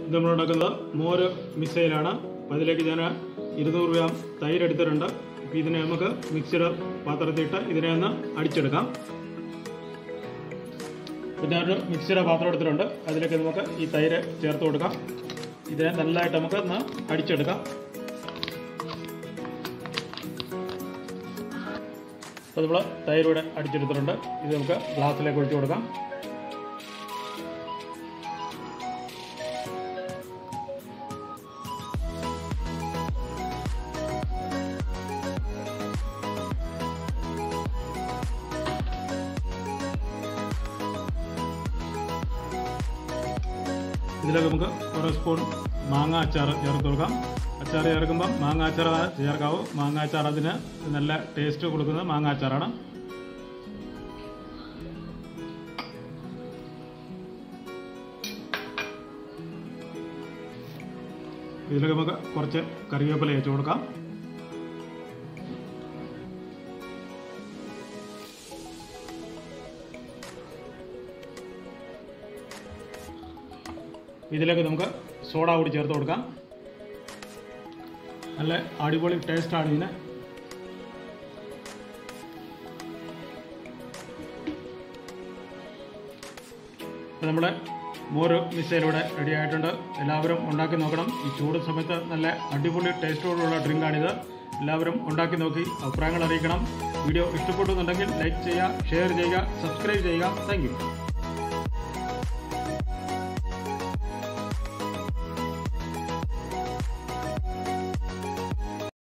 ഇത് നമ്മൾ ഉണ്ടാക്കുന്നത് മോര് മിക്സയിലാണ് അപ്പോൾ അതിലേക്ക് ഞാൻ ഇരുന്നൂറ് ഗ്രാം തൈര് എടുത്തിട്ടുണ്ട് അപ്പോൾ ഇതിനെ നമുക്ക് മിക്സിയുടെ പാത്രത്തിലിട്ട് ഇതിനെ ഒന്ന് അടിച്ചെടുക്കാം പിന്നെ ഒരു മിക്സിയുടെ പാത്രം എടുത്തിട്ടുണ്ട് അതിലേക്ക് നമുക്ക് ഈ തൈര് ചേർത്ത് കൊടുക്കാം ഇതിനെ നല്ലതായിട്ട് നമുക്ക് ഒന്ന് അടിച്ചെടുക്കാം അപ്പോൾ നമ്മൾ തൈരൂടെ അടിച്ചെടുത്തിട്ടുണ്ട് ഇത് നമുക്ക് ഗ്ലാസ്സിലേക്ക് ഒഴിച്ചു കൊടുക്കാം ഇതിലേക്ക് നമുക്ക് ഒരു സ്പൂൺ മാങ്ങ അച്ചാർ ചേർത്ത് കൊടുക്കാം അച്ചാർ ചേർക്കുമ്പോൾ മാങ്ങ അച്ചാർ ചേർക്കാവൂ മാങ്ങ അച്ചാർ അതിന് നല്ല ടേസ്റ്റ് കൊടുക്കുന്നത് മാങ്ങ അച്ചാറാണ് ഇതിലേക്ക് നമുക്ക് കുറച്ച് കറിവേപ്പില വെച്ച് കൊടുക്കാം ഇതിലേക്ക് നമുക്ക് സോഡ കൂടി ചേർത്ത് കൊടുക്കാം നല്ല അടിപൊളി ടേസ്റ്റാണ് ഇതിന് ഇപ്പം നമ്മുടെ മോര് മിക്സയിലൂടെ റെഡി ആയിട്ടുണ്ട് എല്ലാവരും ഉണ്ടാക്കി നോക്കണം ഈ ചൂട് സമയത്ത് നല്ല അടിപൊളി ടേസ്റ്റോടുള്ള ഡ്രിങ്കാണിത് എല്ലാവരും ഉണ്ടാക്കി നോക്കി അഭിപ്രായങ്ങൾ അറിയിക്കണം വീഡിയോ ഇഷ്ടപ്പെടുന്നുണ്ടെങ്കിൽ ലൈക്ക് ചെയ്യുക ഷെയർ ചെയ്യുക സബ്സ്ക്രൈബ് ചെയ്യുക താങ്ക്